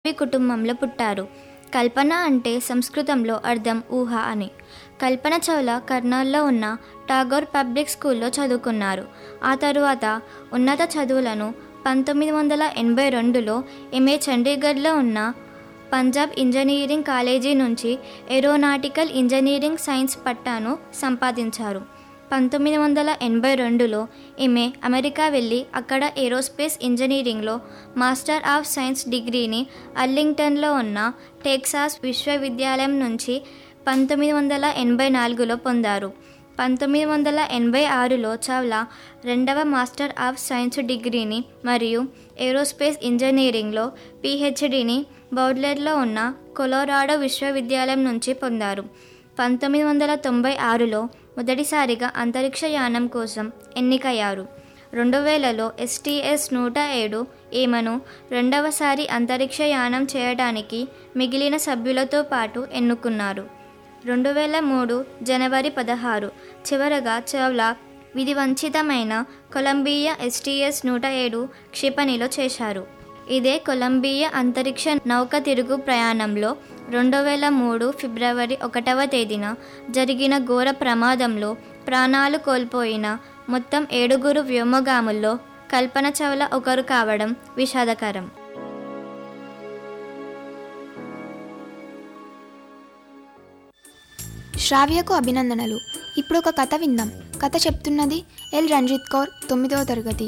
శిల్పి కుటుంబంలో పుట్టారు కల్పన అంటే సంస్కృతంలో అర్థం ఊహ అని కల్పన చౌల కర్నాల్లో ఉన్న టాగోర్ పబ్లిక్ స్కూల్లో చదువుకున్నారు ఆ తరువాత ఉన్నత చదువులను పంతొమ్మిది వందల ఎనభై రెండులో ఎంఏ చండీగఢ్లో ఉన్న పంజాబ్ ఇంజనీరింగ్ కాలేజీ నుంచి ఏరోనాటికల్ ఇంజనీరింగ్ సైన్స్ పట్టాను సంపాదించారు పంతొమ్మిది వందల ఎనభై రెండులో ఈమె అమెరికా వెళ్ళి అక్కడ ఏరోస్పేస్ ఇంజనీరింగ్లో మాస్టర్ ఆఫ్ సైన్స్ డిగ్రీని అర్లింగ్టన్లో ఉన్న టెక్సాస్ విశ్వవిద్యాలయం నుంచి పంతొమ్మిది వందల ఎనభై నాలుగులో పొందారు పంతొమ్మిది వందల ఎనభై ఆరులో చావ్లా రెండవ మాస్టర్ ఆఫ్ సైన్స్ డిగ్రీని మరియు ఏరోస్పేస్ ఇంజనీరింగ్లో పిహెచ్డిని బౌడ్లెర్లో ఉన్న కొలోరాడో విశ్వవిద్యాలయం నుంచి పొందారు పంతొమ్మిది వందల తొంభై ఆరులో మొదటిసారిగా అంతరిక్ష యానం కోసం ఎన్నికయ్యారు రెండు వేలలో ఎస్టీఎస్ నూట ఏడు ఈమెను రెండవసారి అంతరిక్ష యానం చేయడానికి మిగిలిన సభ్యులతో పాటు ఎన్నుకున్నారు రెండు వేల మూడు జనవరి పదహారు చివరగా చావ్లా విధివంచితమైన కొలంబియా ఎస్టీఎస్ నూట ఏడు క్షిపణిలో చేశారు ఇదే కొలంబియా అంతరిక్ష నౌక తిరుగు ప్రయాణంలో రెండు వేల మూడు ఫిబ్రవరి ఒకటవ తేదీన జరిగిన ఘోర ప్రమాదంలో ప్రాణాలు కోల్పోయిన మొత్తం ఏడుగురు వ్యోమగాముల్లో కల్పన చౌల ఒకరు కావడం విషాదకరం శ్రావ్యకు అభినందనలు ఇప్పుడు ఒక కథ విందాం కథ చెప్తున్నది ఎల్ రంజిత్ కౌర్ తొమ్మిదవ తరగతి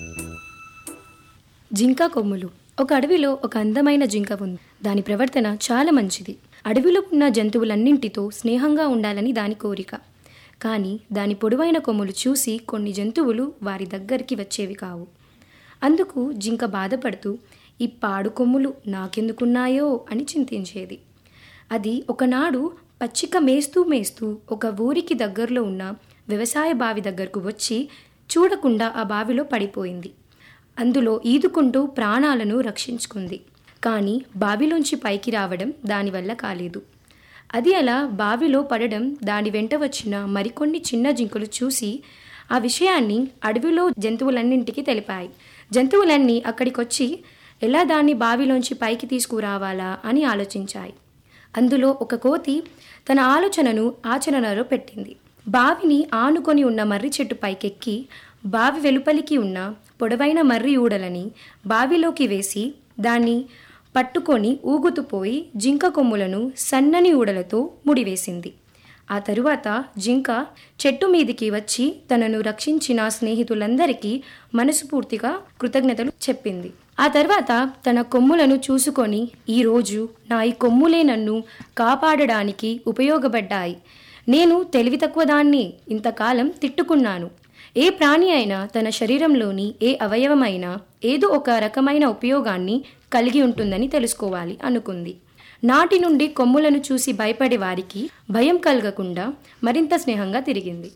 జింక కొమ్ములు ఒక అడవిలో ఒక అందమైన జింక ఉంది దాని ప్రవర్తన చాలా మంచిది అడవిలో ఉన్న జంతువులన్నింటితో స్నేహంగా ఉండాలని దాని కోరిక కానీ దాని పొడవైన కొమ్ములు చూసి కొన్ని జంతువులు వారి దగ్గరికి వచ్చేవి కావు అందుకు జింక బాధపడుతూ ఈ పాడు కొమ్ములు నాకెందుకున్నాయో అని చింతించేది అది ఒకనాడు పచ్చిక మేస్తూ మేస్తూ ఒక ఊరికి దగ్గరలో ఉన్న వ్యవసాయ బావి దగ్గరకు వచ్చి చూడకుండా ఆ బావిలో పడిపోయింది అందులో ఈదుకుంటూ ప్రాణాలను రక్షించుకుంది కానీ బావిలోంచి పైకి రావడం దానివల్ల కాలేదు అది అలా బావిలో పడడం దాని వెంట వచ్చిన మరికొన్ని చిన్న జింకలు చూసి ఆ విషయాన్ని అడవిలో జంతువులన్నింటికి తెలిపాయి జంతువులన్నీ అక్కడికొచ్చి ఎలా దాన్ని బావిలోంచి పైకి తీసుకురావాలా అని ఆలోచించాయి అందులో ఒక కోతి తన ఆలోచనను ఆచరణలో పెట్టింది బావిని ఆనుకొని ఉన్న మర్రి చెట్టు పైకెక్కి బావి వెలుపలికి ఉన్న పొడవైన మర్రి ఊడలని బావిలోకి వేసి దాన్ని పట్టుకొని ఊగుతుపోయి జింక కొమ్ములను సన్నని ఊడలతో ముడివేసింది ఆ తరువాత జింక చెట్టు మీదికి వచ్చి తనను రక్షించిన స్నేహితులందరికీ మనస్ఫూర్తిగా కృతజ్ఞతలు చెప్పింది ఆ తర్వాత తన కొమ్ములను చూసుకొని ఈరోజు నా ఈ కొమ్ములే నన్ను కాపాడడానికి ఉపయోగపడ్డాయి నేను తెలివి తక్కువ దాన్ని ఇంతకాలం తిట్టుకున్నాను ఏ ప్రాణి అయినా తన శరీరంలోని ఏ అవయవమైనా ఏదో ఒక రకమైన ఉపయోగాన్ని కలిగి ఉంటుందని తెలుసుకోవాలి అనుకుంది నాటి నుండి కొమ్ములను చూసి భయపడే వారికి భయం కలగకుండా మరింత స్నేహంగా తిరిగింది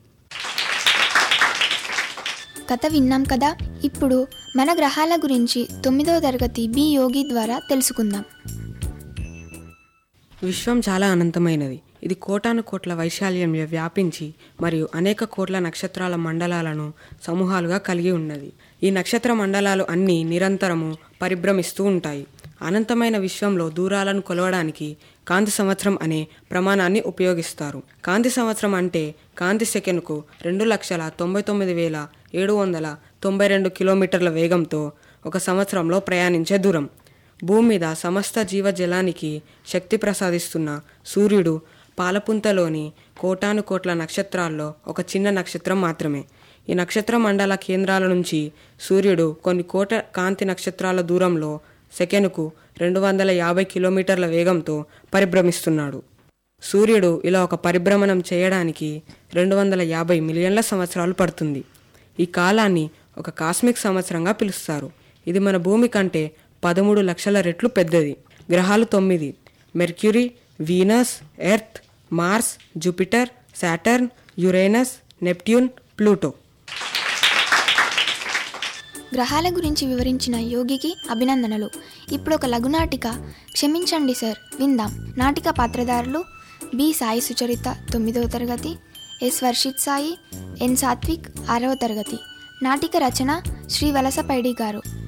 కథ విన్నాం కదా ఇప్పుడు మన గ్రహాల గురించి తొమ్మిదవ తరగతి బి యోగి ద్వారా తెలుసుకుందాం విశ్వం చాలా అనంతమైనది ఇది కోటాను కోట్ల వైశాల్యంలో వ్యాపించి మరియు అనేక కోట్ల నక్షత్రాల మండలాలను సమూహాలుగా కలిగి ఉన్నది ఈ నక్షత్ర మండలాలు అన్నీ నిరంతరము పరిభ్రమిస్తూ ఉంటాయి అనంతమైన విశ్వంలో దూరాలను కొలవడానికి కాంతి సంవత్సరం అనే ప్రమాణాన్ని ఉపయోగిస్తారు కాంతి సంవత్సరం అంటే కాంతి సెకండ్కు రెండు లక్షల తొంభై తొమ్మిది వేల ఏడు వందల తొంభై రెండు కిలోమీటర్ల వేగంతో ఒక సంవత్సరంలో ప్రయాణించే దూరం భూమి మీద సమస్త జీవజలానికి శక్తి ప్రసాదిస్తున్న సూర్యుడు పాలపుంతలోని కోటాను కోట్ల నక్షత్రాల్లో ఒక చిన్న నక్షత్రం మాత్రమే ఈ నక్షత్ర మండల కేంద్రాల నుంచి సూర్యుడు కొన్ని కోట కాంతి నక్షత్రాల దూరంలో సెకెనుకు రెండు వందల యాభై కిలోమీటర్ల వేగంతో పరిభ్రమిస్తున్నాడు సూర్యుడు ఇలా ఒక పరిభ్రమణం చేయడానికి రెండు వందల యాభై మిలియన్ల సంవత్సరాలు పడుతుంది ఈ కాలాన్ని ఒక కాస్మిక్ సంవత్సరంగా పిలుస్తారు ఇది మన భూమి కంటే పదమూడు లక్షల రెట్లు పెద్దది గ్రహాలు తొమ్మిది Mercury Venus Earth Mars Jupiter Saturn Uranus Neptune Pluto గ్రహాల గురించి వివరించిన యోగికి అభినందనలు ఇప్పుడు ఒక లఘునాటిక క్షమించండి సార్ విందాం నాటిక పాత్రధారులు బి సాయి సుచరిత తొమ్మిదవ తరగతి ఎస్ వర్షిత్ సాయి ఎన్ సాత్విక్ ఆరవ తరగతి నాటిక రచన శ్రీ వలసపైడి గారు